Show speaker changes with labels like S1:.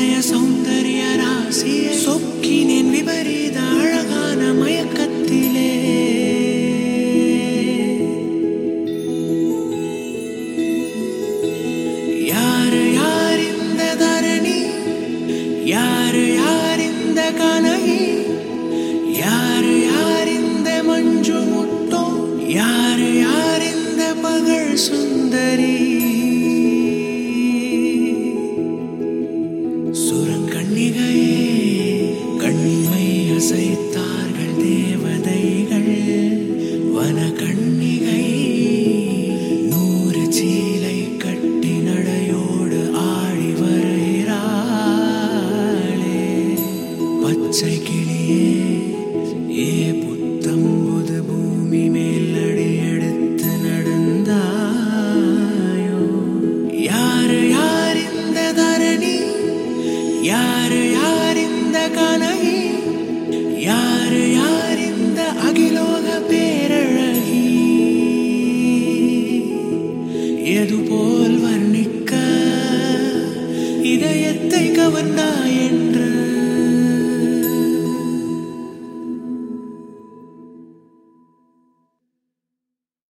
S1: அதிசய சௌந்தரிய ராசிய சொக்கினேன் விபரீத அழகான மயக்கத்திலே யாரு யார் இந்த தரணி யாரு யார் இந்த கனகி யாரு யார் இந்த மஞ்சு முட்டோ யாரு யார் இந்த மகள் சுந்தரி சுரங்கண்ணிகையே கண்மை அசைத்தார்கள் தேவதைகள் வன கண்ணிகை நூறு சீலை கட்டி நடையோடு ஆடி வருகிறாளே பச்சை கிளியே ஏ புத்தம் புது பூமி மேல் அடி எடுத்து நடந்தாயோ யாரு யார் இந்த தரணி யாரு யார் இந்த கனகி யாரு யார் இந்த அகிலோக பேரழகி எது போல் வர்ணிக்க இதயத்தை கவர்ந்தாய் என்ன